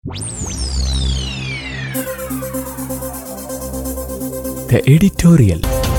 The editorial.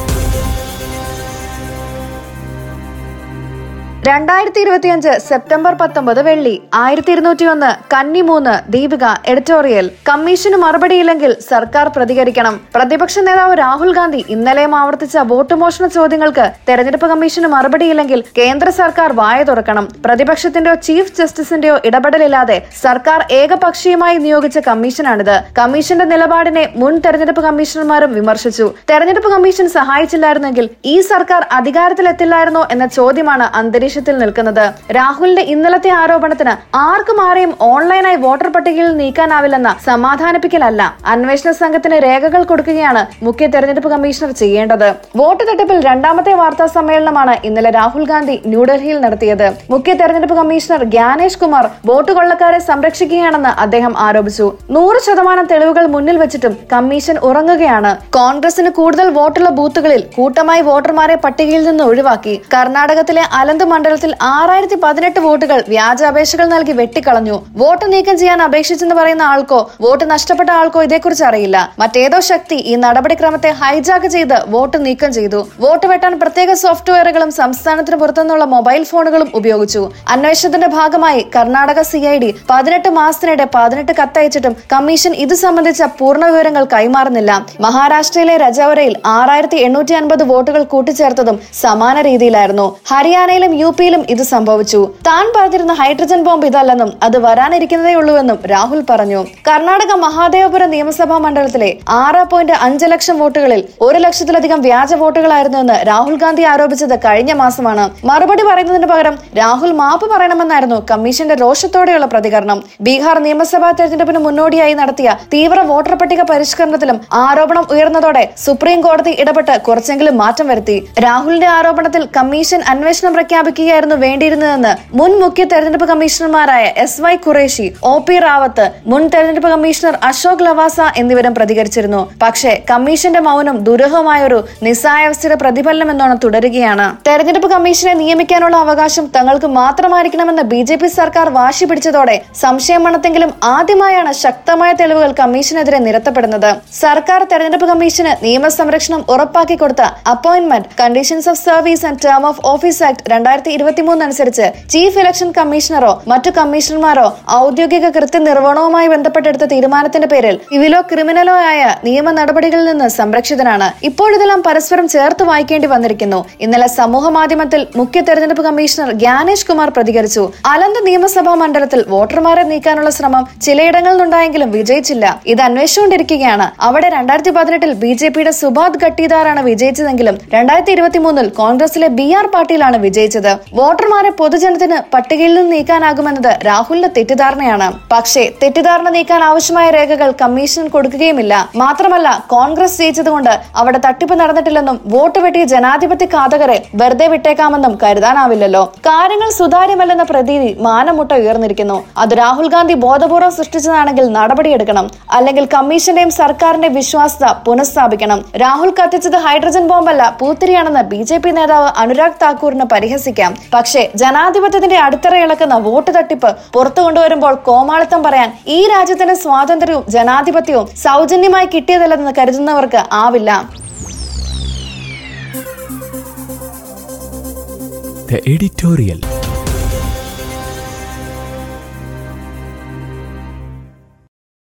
രണ്ടായിരത്തി ഇരുപത്തിയഞ്ച് September പത്തൊമ്പത് വെള്ളി ആയിരത്തി ഇരുന്നൂറ്റി ഒന്ന് കന്നി മൂന്ന് ദീപിക എഡിറ്റോറിയൽ കമ്മീഷന് മറുപടിയില്ലെങ്കിൽ സർക്കാർ പ്രതികരിക്കണം പ്രതിപക്ഷ നേതാവ് രാഹുൽ ഗാന്ധി ഇന്നലെയും ആവർത്തിച്ച വോട്ട് മോഷണ ചോദ്യങ്ങൾക്ക് തെരഞ്ഞെടുപ്പ് കമ്മീഷന് മറുപടിയില്ലെങ്കിൽ കേന്ദ്ര സർക്കാർ വായ തുറക്കണം പ്രതിപക്ഷത്തിന്റെയോ ചീഫ് ജസ്റ്റിസിന്റെയോ ഇടപെടലില്ലാതെ സർക്കാർ ഏകപക്ഷീയമായി നിയോഗിച്ച കമ്മീഷനാണിത് കമ്മീഷന്റെ നിലപാടിനെ മുൻ തെരഞ്ഞെടുപ്പ് കമ്മീഷണർമാരും വിമർശിച്ചു തെരഞ്ഞെടുപ്പ് കമ്മീഷൻ സഹായിച്ചില്ലായിരുന്നെങ്കിൽ ഈ സർക്കാർ അധികാരത്തിലെത്തില്ലായിരുന്നോ എന്ന ചോദ്യമാണ് അന്തരീക്ഷത്തിൽ നിൽക്കുന്നത് രാഹുലിന്റെ ഇന്നലത്തെ ആരോപണത്തിന് ആർക്കും ആരെയും ഓൺലൈനായി വോട്ടർ പട്ടികയിൽ നീക്കാനാവില്ലെന്ന സമാധാനിപ്പിക്കലല്ല അന്വേഷണ സംഘത്തിന് രേഖകൾ കൊടുക്കുകയാണ് മുഖ്യ തെരഞ്ഞെടുപ്പ് കമ്മീഷണർ ചെയ്യേണ്ടത് വോട്ട് തട്ടിപ്പിൽ രണ്ടാമത്തെ വാർത്താ സമ്മേളനമാണ് ഇന്നലെ രാഹുൽ ഗാന്ധി ന്യൂഡൽഹിയിൽ നടത്തിയത് മുഖ്യ തെരഞ്ഞെടുപ്പ് കമ്മീഷണർ ഗ്യാനേഷ് കുമാർ വോട്ട് കൊള്ളക്കാരെ സംരക്ഷിക്കുകയാണെന്ന് അദ്ദേഹം ആരോപിച്ചു നൂറ് ശതമാനം തെളിവുകൾ മുന്നിൽ വെച്ചിട്ടും കമ്മീഷൻ ഉറങ്ങുകയാണ് കോൺഗ്രസിന് കൂടുതൽ വോട്ടുള്ള ബൂത്തുകളിൽ കൂട്ടമായി വോട്ടർമാരെ പട്ടികയിൽ നിന്ന് ഒഴിവാക്കി കർണാടകത്തിലെ അലന്ത് മണ്ഡലത്തിൽ ആറായിരത്തി പതിനെട്ട് വോട്ടുകൾ വ്യാജ അപേക്ഷകൾ നൽകി വെട്ടിക്കളഞ്ഞു വോട്ട് നീക്കം ചെയ്യാൻ അപേക്ഷിച്ചെന്ന് പറയുന്ന ആൾക്കോ വോട്ട് നഷ്ടപ്പെട്ട ആൾക്കോ ഇതേക്കുറിച്ച് അറിയില്ല മറ്റേതോ ശക്തി ഈ നടപടിക്രമത്തെ ഹൈജാക്ക് ചെയ്ത് വോട്ട് നീക്കം ചെയ്തു വോട്ട് വെട്ടാൻ പ്രത്യേക സോഫ്റ്റ്വെയറുകളും സംസ്ഥാനത്തിന് പുറത്തുനിന്നുള്ള മൊബൈൽ ഫോണുകളും ഉപയോഗിച്ചു അന്വേഷണത്തിന്റെ ഭാഗമായി കർണാടക സി ഐ ഡി പതിനെട്ട് മാസത്തിനിടെ പതിനെട്ട് കത്തയച്ചിട്ടും കമ്മീഷൻ ഇത് സംബന്ധിച്ച പൂർണ്ണ വിവരങ്ങൾ കൈമാറുന്നില്ല മഹാരാഷ്ട്രയിലെ രജൌരയിൽ ആറായിരത്തി എണ്ണൂറ്റി അൻപത് വോട്ടുകൾ കൂട്ടിച്ചേർത്തതും സമാന രീതിയിലായിരുന്നു ഹരിയാനയിലും യു പിയിലും ഇത് സംഭവിച്ചു താൻ പറഞ്ഞിരുന്ന ഹൈഡ്രജൻ ബോംബ് ഇതല്ലെന്നും അത് വരാനിരിക്കുന്നതേ ഉള്ളൂവെന്നും രാഹുൽ പറഞ്ഞു കർണാടക മഹാദേവപുരം നിയമസഭാ മണ്ഡലത്തിലെ ആറ് പോയിന്റ് അഞ്ച് ലക്ഷം വോട്ടുകളിൽ ഒരു ലക്ഷത്തിലധികം വ്യാജ വോട്ടുകളായിരുന്നുവെന്ന് രാഹുൽ ഗാന്ധി ആരോപിച്ചത് കഴിഞ്ഞ മാസമാണ് മറുപടി പറയുന്നതിന് പകരം രാഹുൽ മാപ്പ് പറയണമെന്നായിരുന്നു കമ്മീഷന്റെ രോഷത്തോടെയുള്ള പ്രതികരണം ബീഹാർ നിയമസഭാ തെരഞ്ഞെടുപ്പിന് മുന്നോടിയായി നടത്തിയ തീവ്ര വോട്ടർ പട്ടിക പരിഷ്കരണത്തിലും ആരോപണം ഉയർന്നതോടെ സുപ്രീം കോടതി ഇടപെട്ട് കുറച്ചെങ്കിലും മാറ്റം വരുത്തി രാഹുലിന്റെ ആരോപണത്തിൽ കമ്മീഷൻ അന്വേഷണം പ്രഖ്യാപിക്കുകയായിരുന്നു വേണ്ടിയിരുന്നതെന്ന് മുൻ മുഖ്യ തെരഞ്ഞെടുപ്പ് കമ്മീഷണർമാരായ S Y Qureshi O P Rawat മുൻ തെരഞ്ഞെടുപ്പ് കമ്മീഷണർ അശോക് ലവാസ എന്നിവരും പ്രതികരിച്ചിരുന്നു പക്ഷേ കമ്മീഷന്റെ മൗനം ദുരൂഹമായ ഒരു നിസ്സായാവസ്ഥയുടെ പ്രതിഫലനമെന്നോണം തുടരുകയാണ് തെരഞ്ഞെടുപ്പ് കമ്മീഷനെ നിയമിക്കാനുള്ള അവകാശം തങ്ങൾക്ക് മാത്രമായിരിക്കണമെന്ന് ബി ജെ പി സർക്കാർ വാശി പിടിച്ചതോടെ സംശയം മണത്തെങ്കിലും ആദ്യമായാണ് ശക്തമായ തെളിവുകൾ കമ്മീഷനെതിരെ നിരത്തപ്പെടുന്നത് സർക്കാർ തെരഞ്ഞെടുപ്പ് കമ്മീഷന് നിയമസംരക്ഷണം ഉറപ്പാക്കി കൊടുത്ത appointment conditions of service and term of office act രണ്ടായിരത്തി ഇരുപത്തിമൂന്ന് അനുസരിച്ച് ചീഫ് ഇലക്ഷൻ കമ്മീഷണറോ മറ്റു കമ്മീഷണർമാരോ ഔദ്യോഗിക കൃത്യനിർവഹണവുമായി ബന്ധപ്പെട്ടെടുത്ത തീരുമാനത്തിന്റെ പേരിൽ സിവിലോ ക്രിമിനലോ ആയ നിയമ നടപടികളിൽ നിന്ന് സംരക്ഷിതനാണ് ഇപ്പോഴിതെല്ലാം പരസ്പരം ചേർത്ത് വായിക്കേണ്ടി വന്നിരിക്കുന്നു ഇന്നലെ സമൂഹ മാധ്യമത്തിൽ മുഖ്യ തെരഞ്ഞെടുപ്പ് കമ്മീഷണർ ഗ്യാനേഷ് കുമാർ പ്രതികരിച്ചു അലന്ത് നിയമസഭാ മണ്ഡലത്തിൽ വോട്ടർമാരെ നീക്കാനുള്ള ശ്രമം ചിലയിടങ്ങളിൽ നിന്നുണ്ടായെങ്കിലും വിജയിച്ചില്ല ഇത് അന്വേഷിച്ചുകൊണ്ടിരിക്കുകയാണ് അവിടെ രണ്ടായിരത്തി പതിനെട്ടിൽ ബി ജെ പിയുടെ സുബാദ് ഘട്ടിദാറാണ് വിജയിച്ചതെങ്കിലും രണ്ടായിരത്തി ഇരുപത്തി മൂന്നിൽ കോൺഗ്രസിലെ ബി ആർ പാട്ടീലാണ് വിജയിച്ചത് വോട്ടർമാരെ പൊതുജനത്തിന് പട്ടികയിൽ നിന്ന് നീക്കാനാകുമെന്നത് രാഹുലിന്റെ തെറ്റിദ്ധാരണയാണ് പക്ഷേ തെറ്റിദ്ധാരണ നീക്കാൻ ആവശ്യമായ രേഖകൾ കമ്മീഷൻ കൊടുക്കുകയുമില്ല മാത്രമല്ല കോൺഗ്രസ് ജയിച്ചതുകൊണ്ട് അവിടെ തട്ടിപ്പ് നടന്നിട്ടില്ലെന്നും വോട്ട് വെട്ടിയ ജനാധിപത്യ ഘാതകരെ വെറുതെ വിട്ടേക്കാമെന്നും കരുതാനാവില്ലല്ലോ കാര്യങ്ങൾ സുതാര്യമല്ലെന്ന പ്രതീതി മാനമുട്ട ഉയർന്നിരിക്കുന്നു അത് രാഹുൽ ഗാന്ധി ബോധപൂർവ്വം സൃഷ്ടിച്ചതാണെങ്കിൽ നടപടിയെടുക്കണം അല്ലെങ്കിൽ കമ്മീഷന്റെയും സർക്കാരിന്റെയും വിശ്വാസ്യത പുനഃസ്ഥാപിക്കണം രാഹുൽ കത്തിച്ചത് ഹൈഡ്രജൻ ബോംബല്ല പൂത്തിരിയാണെന്ന് ബി ജെ പി നേതാവ് അനുരാഗ് താക്കൂറിന് പരിഹസിക്കാം പക്ഷേ ജനാധിപത്യത്തിന്റെ അടിത്തറ ഇളക്കുന്ന വോട്ട് തട്ടിപ്പ് പുറത്തു കൊണ്ടുവരുമ്പോൾ കോമാളിത്തം പറയാൻ ഈ രാജ്യത്തിന്റെ സ്വാതന്ത്ര്യവും ജനാധിപത്യവും സൗജന്യമായി കിട്ടിയതല്ലെന്ന് കരുതുന്നവർക്ക് ആവില്ല The editorial.